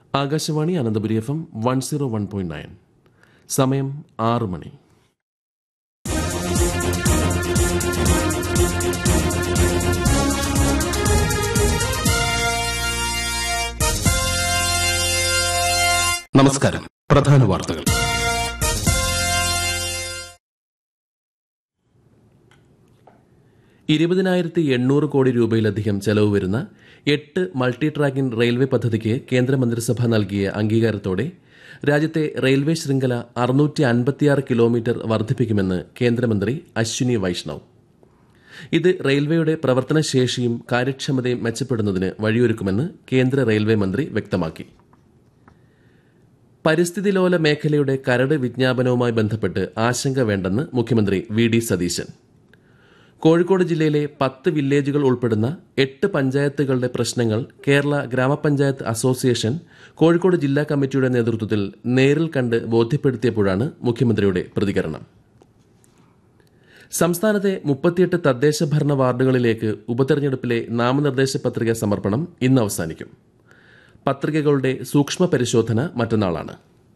Akashvani Ananthapuri F M one zero one point nine സമയം ആറ് മണി നമസ്കാരം പ്രധാന വാർത്തകൾ ഇരുപതിനായിരത്തി എണ്ണൂറ് കോടി രൂപയിലധികം ചെലവ് വരുന്ന എട്ട് മൾട്ടി ട്രാക്കിംഗ് റെയിൽവേ പദ്ധതിക്ക് കേന്ദ്രമന്ത്രിസഭ നൽകിയ അംഗീകാരത്തോടെ രാജ്യത്തെ റെയിൽവേ ശൃംഖല അറുന്നൂറ്റി അൻപത്തിയാറ് കിലോമീറ്റർ വർദ്ധിപ്പിക്കുമെന്ന് കേന്ദ്രമന്ത്രി അശ്വിനി വൈഷ്ണവ് ഇത് റെയിൽവേയുടെ പ്രവർത്തനശേഷിയും കാര്യക്ഷമതയും മെച്ചപ്പെടുന്നതിന് വഴിയൊരുക്കുമെന്ന് കേന്ദ്ര റെയിൽവേ മന്ത്രി വ്യക്തമാക്കി പരിസ്ഥിതി ലോല മേഖലയുടെ കരട് വിജ്ഞാപനവുമായി ബന്ധപ്പെട്ട് ആശങ്ക വേണ്ടെന്ന് മുഖ്യമന്ത്രി വി ഡി സതീശൻ കോഴിക്കോട് ജില്ലയിലെ പത്ത് വില്ലേജുകൾ ഉൾപ്പെടുന്ന എട്ട് പഞ്ചായത്തുകളുടെ പ്രശ്നങ്ങൾ കേരള ഗ്രാമപഞ്ചായത്ത് അസോസിയേഷൻ കോഴിക്കോട് ജില്ലാ കമ്മിറ്റിയുടെ നേതൃത്വത്തിൽ നേരിൽ കണ്ട് ബോധ്യപ്പെടുത്തിയപ്പോഴാണ് മുഖ്യമന്ത്രിയുടെ പ്രതികരണം സംസ്ഥാനത്തെ മുപ്പത്തിയെട്ട് തദ്ദേശ ഭരണ വാർഡുകളിലേക്ക് ഉപതെരഞ്ഞെടുപ്പിലെ നാമനിർദ്ദേശ പത്രിക സമർപ്പണം ഇന്ന് അവസാനിക്കും പത്രികകളുടെ സൂക്ഷ്മ പരിശോധന മറ്റന്നാളാണ്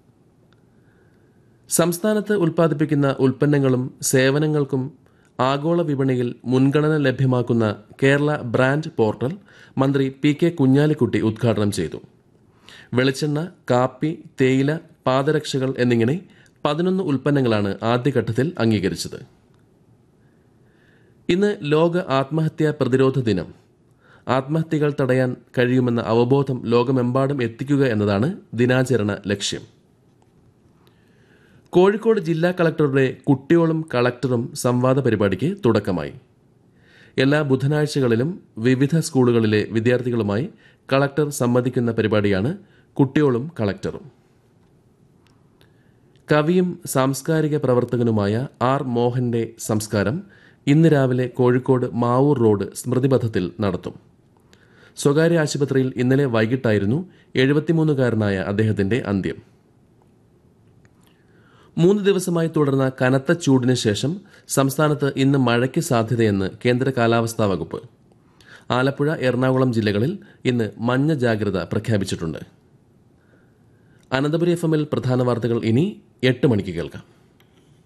സംസ്ഥാനത്ത് ഉൽപ്പാദിപ്പിക്കുന്ന ഉൽപ്പന്നങ്ങളും സേവനങ്ങൾക്കും ആഗോള വിപണിയിൽ മുൻഗണന ലഭ്യമാക്കുന്ന കേരള ബ്രാൻഡ് പോർട്ടൽ മന്ത്രി പി കെ കുഞ്ഞാലിക്കുട്ടി ഉദ്ഘാടനം ചെയ്തു വെളിച്ചെണ്ണ കാപ്പി തേയില പാദരക്ഷകൾ എന്നിങ്ങനെ പതിനൊന്ന് ഉൽപ്പന്നങ്ങളാണ് ആദ്യഘട്ടത്തിൽ അംഗീകരിച്ചത് ഇന്ന് ലോക ആത്മഹത്യാ പ്രതിരോധ ദിനം ആത്മഹത്യകൾ തടയാൻ കഴിയുമെന്ന അവബോധം ലോകമെമ്പാടും എത്തിക്കുക എന്നതാണ് ദിനാചരണ ലക്ഷ്യം കോഴിക്കോട് ജില്ലാ കളക്ടറുടെ കുട്ടിയോളും കളക്ടറും സംവാദ പരിപാടിക്ക് തുടക്കമായി എല്ലാ ബുധനാഴ്ചകളിലും വിവിധ സ്കൂളുകളിലെ വിദ്യാർത്ഥികളുമായി കളക്ടർ സംവദിക്കുന്ന പരിപാടിയാണ് കുട്ടിയോളും കളക്ടറും കവിയും സാംസ്കാരിക പ്രവർത്തകനുമായ ആർ മോഹന്റെ സംസ്കാരം ഇന്ന് രാവിലെ കോഴിക്കോട് മാവൂർ റോഡ് സ്മൃതിപഥത്തിൽ നടത്തും സ്വകാര്യ ആശുപത്രിയിൽ ഇന്നലെ വൈകിട്ടായിരുന്നു എഴുപത്തിമൂന്നുകാരനായ അദ്ദേഹത്തിന്റെ അന്ത്യം മൂന്ന് ദിവസമായി തുടർന്ന കനത്ത ചൂടിന് ശേഷം സംസ്ഥാനത്ത് ഇന്ന് മഴയ്ക്ക് സാധ്യതയെന്ന് കേന്ദ്ര കാലാവസ്ഥാ വകുപ്പ് ആലപ്പുഴ എറണാകുളം ജില്ലകളിൽ ഇന്ന് മഞ്ഞ ജാഗ്രത പ്രഖ്യാപിച്ചിട്ടുണ്ട് അനന്തപുരി എഫ് എമ്മിൽ പ്രധാന വാർത്തകൾ ഇനി എട്ട് മണിക്ക് കേൾക്കാം